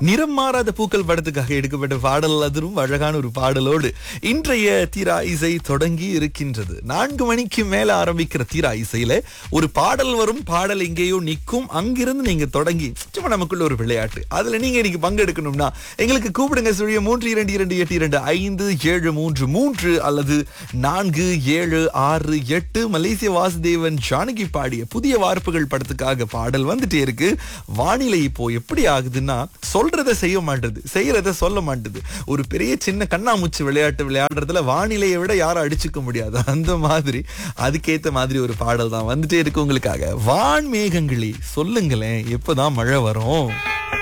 நிறம் மாறாத பூக்கள் படத்துக்காக எடுக்கப்பட்ட பாடல் அதுவும் அழகான ஒரு பாடலோடு இன்றைய தீரா இசை தொடங்கி இருக்கின்றது நான்கு மணிக்கு மேல ஆரம்பிக்கிற தீரா இசையில ஒரு பாடல் வரும் பாடல் எங்கேயோ நிற்கும் அங்கிருந்து நீங்க தொடங்கி சும்மா நமக்குள்ள ஒரு விளையாட்டு அதுல நீங்க இன்னைக்கு பங்கெடுக்கணும்னா எங்களுக்கு கூப்பிடுங்க சுழிய மூன்று இரண்டு இரண்டு எட்டு இரண்டு ஐந்து ஏழு மூன்று மூன்று அல்லது நான்கு ஏழு ஆறு எட்டு மலேசிய வாசுதேவன் ஜானகி பாடிய புதிய வார்ப்புகள் படத்துக்காக பாடல் வந்துட்டே இருக்கு வானிலை இப்போ எப்படி ஆகுதுன்னா சொல்றத செய்ய மாட்டுது செய்யறத சொல்ல மாட்டுது ஒரு பெரிய சின்ன கண்ணாமூச்சி விளையாட்டு விளையாடுறதுல வானிலையை விட யாரும் அடிச்சுக்க முடியாது அந்த மாதிரி அதுக்கேத்த மாதிரி ஒரு பாடல் தான் வந்துட்டே இருக்கு உங்களுக்காக வான் மேகங்களே சொல்லுங்களேன் எப்பதான் மழை வரும்